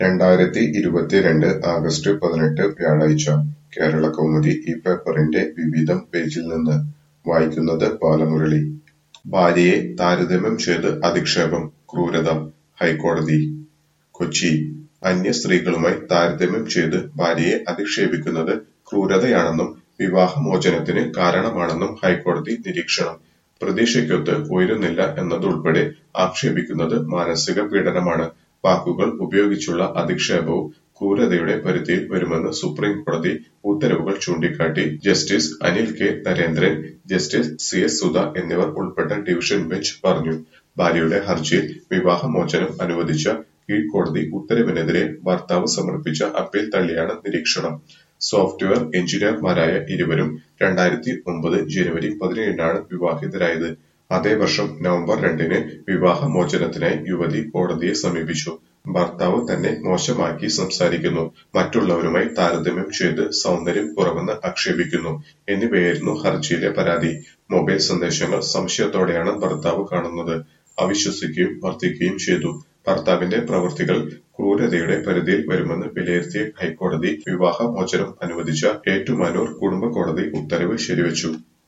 രണ്ടായിരത്തി ഇരുപത്തിരണ്ട് ആഗസ്റ്റ് പതിനെട്ട് വ്യാഴാഴ്ച കേരളകൗമുദി ഈ പേപ്പറിന്റെ വിവിധം പേജിൽ നിന്ന് വായിക്കുന്നത് ബാലമുരളി ഭാര്യയെ താരതമ്യം ചെയ്ത് അധിക്ഷേപം ക്രൂരത ഹൈക്കോടതി കൊച്ചി അന്യ സ്ത്രീകളുമായി താരതമ്യം ചെയ്ത് ഭാര്യയെ അധിക്ഷേപിക്കുന്നത് ക്രൂരതയാണെന്നും വിവാഹമോചനത്തിന് കാരണമാണെന്നും ഹൈക്കോടതി നിരീക്ഷണം പ്രതീക്ഷയ്ക്കൊത്ത് ഉയരുന്നില്ല എന്നതുൾപ്പെടെ ആക്ഷേപിക്കുന്നത് മാനസിക പീഡനമാണ് വാക്കുകൾ ഉപയോഗിച്ചുള്ള അധിക്ഷേപവും ക്രൂരതയുടെ പരിധിയിൽ വരുമെന്ന് സുപ്രീം കോടതി ഉത്തരവുകൾ ചൂണ്ടിക്കാട്ടി justice Anil K Narendran justice C S Sudha എന്നിവർ ഉൾപ്പെട്ട ഡിവിഷൻ ബെഞ്ച് പറഞ്ഞു ഭാര്യയുടെ ഹർജിയിൽ വിവാഹമോചനം അനുവദിച്ച കീഴ്ക്കോടതി ഉത്തരവിനെതിരെ ഭർത്താവ് സമർപ്പിച്ച അപ്പീൽ തള്ളിയാണ് നിരീക്ഷണം സോഫ്റ്റ്വെയർ എഞ്ചിനീയർമാരായ ഇരുവരും രണ്ടായിരത്തി ഒമ്പത് ജനുവരി പതിനേഴിനാണ് വിവാഹിതരായത് അതേ വർഷം നവംബർ രണ്ടിന് വിവാഹമോചനത്തിനായി യുവതി കോടതിയെ സമീപിച്ചു ഭർത്താവ് തന്നെ മോശമാക്കി സംസാരിക്കുന്നു മറ്റുള്ളവരുമായി താരതമ്യം ചെയ്ത് സൗന്ദര്യം കുറവെന്ന് ആക്ഷേപിക്കുന്നു എന്നിവയായിരുന്നു ഹർജിയിലെ പരാതി മൊബൈൽ സന്ദേശങ്ങൾ സംശയത്തോടെയാണ് ഭർത്താവ് കാണുന്നത് അവിശ്വസിക്കുകയും വർദ്ധിക്കുകയും ചെയ്തു ഭർത്താവിന്റെ പ്രവൃത്തികൾ ക്രൂരതയുടെ പരിധിയിൽ വരുമെന്ന് വിലയിരുത്തിയ ഹൈക്കോടതി വിവാഹമോചനം അനുവദിച്ച ഏറ്റുമാനൂർ കുടുംബ കോടതി ഉത്തരവ് ശരിവച്ചു